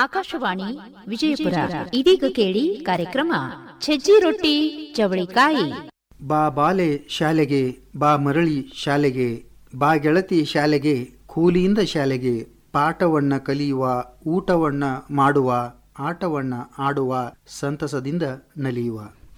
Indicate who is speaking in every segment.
Speaker 1: ಆಕಾಶವಾಣಿ ವಿಜಯಪುರ ಇದೀಗ ಕೇಳಿ ಕಾರ್ಯಕ್ರಮ ಸಜ್ಜಿ ರೊಟ್ಟಿ ಚವಳಿಕಾಯಿ
Speaker 2: ಬಾ ಬಾಲೆ ಶಾಲೆಗೆ ಬಾ ಮರಳಿ ಶಾಲೆಗೆ ಬಾ ಗೆಳತಿ ಶಾಲೆಗೆ ಕೂಲಿಯಿಂದ ಶಾಲೆಗೆ ಪಾಠವನ್ನ ಕಲಿಯುವ ಊಟವನ್ನ ಮಾಡುವ ಆಟವನ್ನ ಆಡುವ ಸಂತಸದಿಂದ ನಲಿಯುವ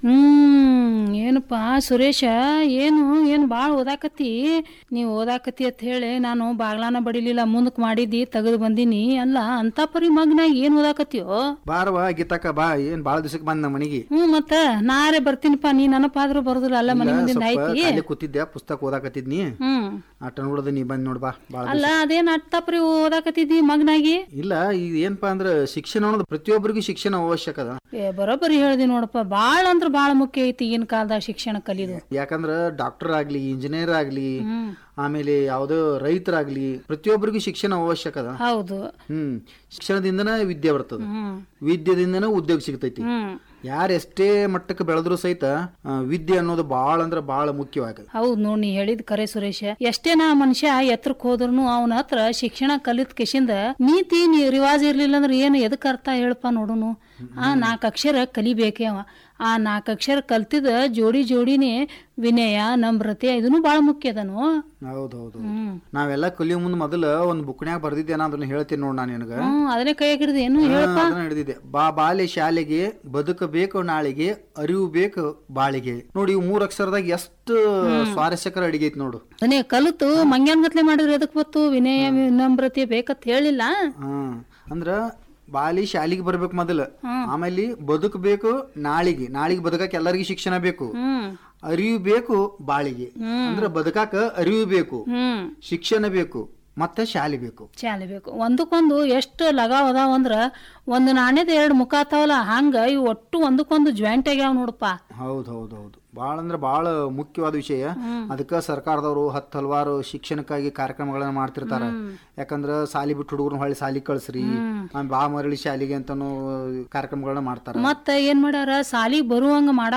Speaker 3: ಹ್ಮ್ ಏನಪ್ಪ ಸುರೇಶ ಏನು ಏನು ಭಾಳ ಓದಾಕತ್ತಿ ನೀವು ಓದಾಕತ್ತಿ ಅಂತ ಹೇಳಿ ನಾನು ಬಾಗ್ಲಾನ ಬಡಿಲಿಲ್ಲ ಮುಂದಕ್ಕೆ ಮಾಡಿದ್ದಿ ತೆಗೆದು ಬಂದೀನಿ ಅಲ್ಲ ಅಂತ ಪರಿ ಮಗ್ನಾಗ ಏನು ಓದಾಕತ್ತೀಯೋ
Speaker 2: ಬಾರವ ಗೀತಕ್ಕ ಬಾ ಏನ್ ಬಾಳ ದಿವಸಕ್ಕೆ ಬಂದ ನಮ್ಮ ಮನೆಗೆ
Speaker 3: ಹ್ಞೂ ಮತ್ತ ನಾರೇ ಬರ್ತೀನಿಪ್ಪ ನೀ ನನಪಾದ್ರೂ ಬರೋದಿಲ್ಲ ಅಲ್ಲ ಮನೆ ಮುಂದಿಂದ ಐತಿ
Speaker 2: ಖಾಲಿ ಕೂತಿದ್ದೆ ಪುಸ್ತಕ ಓದಾಕತ್ತಿದ್ನಿ
Speaker 3: ಹ್ಮ್
Speaker 2: ಆಟ ನೋಡೋದು ನೀ ಬಂದ್ ನೋಡ್ ಬಾ ಬಾಳ
Speaker 3: ಅಲ್ಲ ಅದೇನ್ ಅಟ್ಟಪರಿ ಓದಾಕತ್ತಿದ್ದಿ ಮಗ್ನಾಗಿ
Speaker 2: ಇಲ್ಲ ಈಗ ಏನಪ್ಪಾ ಅಂದ್ರ ಶಿಕ್ಷಣ ಅನ್ನೋದು ಪ್ರತಿಯೊಬ್ಬರಿಗೂ ಶಿಕ್ಷಣ ಅವಶ್ಯಕ ಅದ
Speaker 3: ಏ ಬರೋಬ್ಬರಿ ಹೇಳ್ದಿ ನೋಡಪ್ಪ ಭಾಳ ಅಂದ್ರ ಭಾಳ ಮುಖ್ಯ ಐತಿ ಈಗಿನ ಕಾಲದಾಗ ಶಿಕ್ಷಣ ಕಲಿದು
Speaker 2: ಯಾಕಂದ್ರ ಡಾಕ್ಟರ್ ಆಗ್ಲಿ ಇಂಜಿನಿಯರ್ ಆಗ್ಲಿ ಆಮೇಲೆ ಯಾವ್ದೋ ರೈತರಾಗ್ಲಿ ಪ್ರತಿಯೊಬ್ಬರಿಗೂ ಶಿಕ್ಷಣ ಅವಶ್ಯಕ ಅದ
Speaker 3: ಹೌದು
Speaker 2: ಹ್ಮ್ ಶಿಕ್ಷಣದಿಂದನ ವಿದ್ಯೆ ಬರ್ತದ
Speaker 3: ಹ್ಮ್
Speaker 2: ವಿದ್ಯೆದಿಂದನ ಉದ್ಯೋಗ ಸಿಗ್ತೈತಿ
Speaker 3: ಹ್ಮ್
Speaker 2: ಯಾರು ಎಷ್ಟೇ ಮಟ್ಟಕ್ಕೆ ಬೆಳೆದ್ರು ಸಹಿತ ಆ, ವಿದ್ಯೆ ಅನ್ನೋದು ಬಾಳ ಅಂದ್ರ ಬಾಳ ಮುಖ್ಯವಾಗ
Speaker 3: ಹೌದ್ ನೋಡ್ ನೀ ಹೇಳಿದ್ ಕರೆ ಸುರೇಶ ಎಷ್ಟೇ ನಾ ಮನುಷ್ಯ ಎತ್ತರಕ್ ಹೋದ್ರುನು ಅವನ ಹತ್ರ ಶಿಕ್ಷಣ ಕಲಿತ್ ಕೆಶಿಂದ ನೀತಿ ನೀ ರಿವಾಜ್ ಇರ್ಲಿಲ್ಲ ಅಂದ್ರೆ ಏನು ಎದಕ್ ಅರ್ಥ ಹೇಳಪ್ಪ ನೋಡುನು ಆ ನಾಲ್ಕು ಅಕ್ಷರ ಕಲಿಬೇಕೇ ಅವ ಆ ನಾಲ್ಕು ಅಕ್ಷರ ಕಲ್ತಿದ ಜೋಡಿ ಜೋಡಿನೇ ವಿನಯ ನಮ್ರತೆ ಇದನ್ನು ಬಾಳ ಮುಖ್ಯ ಅದನು
Speaker 2: ಹೌದೌದು
Speaker 3: ಹ್ಮ್
Speaker 2: ನಾವೆಲ್ಲ ಕಲಿಯೋ ಮುಂದ್ ಮೊದಲ ಒಂದ್ ಬುಕ್ನ್ಯಾಗ ಬರ್ದಿದ್ದೆ ಅದನ್ನ ಹೇಳ್ತೀನಿ ನೋಡ್ ನಾನು ನಿನಗ
Speaker 3: ಹ್ಮ್ ಅದನ್ನೇ ಕೈ ಹಿಡಿದು ಏನು ಹೇಳಪ್ಪ
Speaker 2: ಅದನ್ನ ಹಿಡಿದಿದ್ದೆ ಬಾ ಬಾಲೆ ಶಾಲೆಗೆ ಬದುಕಬೇಕು ನಾಳೆಗೆ ಅರಿವು ಬೇಕು ಬಾಳಿಗೆ ನೋಡಿ ಇವು ಮೂರ್ ಅಕ್ಷರದಾಗ ಎಷ್ಟು ಸ್ವಾರಸ್ಯಕರ ಅಡಿಗೆ ಐತಿ ನೋಡು
Speaker 3: ಅದನ್ನೇ ಕಲಿತು ಮಂಗ್ಯಾನ್ಗತ್ಲೆ ಮಾಡಿದ್ರೆ ಎದಕ್ ಬತ್ತು ವಿನಯ ನಮ್ರತೆ ಬೇಕಂತ ಹೇಳಿಲ್ಲ
Speaker 2: ಹ್ಮ್ ಅಂದ್ರ ಬಾಲಿ ಶಾಲಿಗೆ ಬರ್ಬೇಕು ಮೊದಲ ಆಮೇಲೆ ಬದುಕಬೇಕು ನಾಳಿಗೆ ನಾಳಿಗೆ ಬದುಕಕ್ಕೆ ಎಲ್ಲರಿಗೂ ಶಿಕ್ಷಣ ಬೇಕು
Speaker 3: ಹ್ಮ್
Speaker 2: ಅರಿವು ಬೇಕು ಬಾಳಿಗೆ ಅಂದ್ರ ಬದುಕಾಕ ಅರಿವು ಬೇಕು
Speaker 3: ಹ್ಮ್
Speaker 2: ಶಿಕ್ಷಣ ಬೇಕು ಮತ್ತೆ ಶಾಲೆ ಬೇಕು
Speaker 3: ಚಾಲಿ ಬೇಕು ಒಂದಕ್ಕೊಂದು ಎಷ್ಟು ಲಗಾವ್ ಅದಾವ ಅಂದ್ರ ಒಂದು ನಾಣ್ಯದ ಎರಡು ಮುಖ ಆತಾವಲ್ಲ ಹಂಗ ಇವು ಒಟ್ಟು ಒಂದಕ್ಕೊಂದು ಜಾಯಿಂಟ್ ಆಗ್ಯಾವ ನೋಡಪ್ಪ
Speaker 2: ಹೌದ್ ಹೌದ್ ಹೌದು ಬಾಳ ಅಂದ್ರ ಬಾಳ ಮುಖ್ಯವಾದ ವಿಷಯ ಅದಕ್ಕ ಸರ್ಕಾರದವರು ಹತ್ತು ಹಲವಾರು ಶಿಕ್ಷಣಕ್ಕಾಗಿ ಕಾರ್ಯಕ್ರಮಗಳನ್ನ ಮಾಡ್ತಿರ್ತಾರ ಯಾಕಂದ್ರ ಸಾಲಿ ಬಿಟ್ಟು ಹುಡುಗರು ಹೊಳ್ಳಿ ಸಾಲಿ ಕಳ್ಸ್ರಿ ಆಮೇಲೆ ಬಾ ಮರಳಿ ಶಾಲಿಗೆ ಅಂತಾನು ಕಾರ್ಯಕ್ರಮಗಳನ್ನ ಮಾಡ್ತಾರ
Speaker 3: ಮತ್ತ ಏನ್ ಮಾಡ್ಯಾರ ಸಾಲಿಗ್ ಬರುವಂಗ ಮಾಡ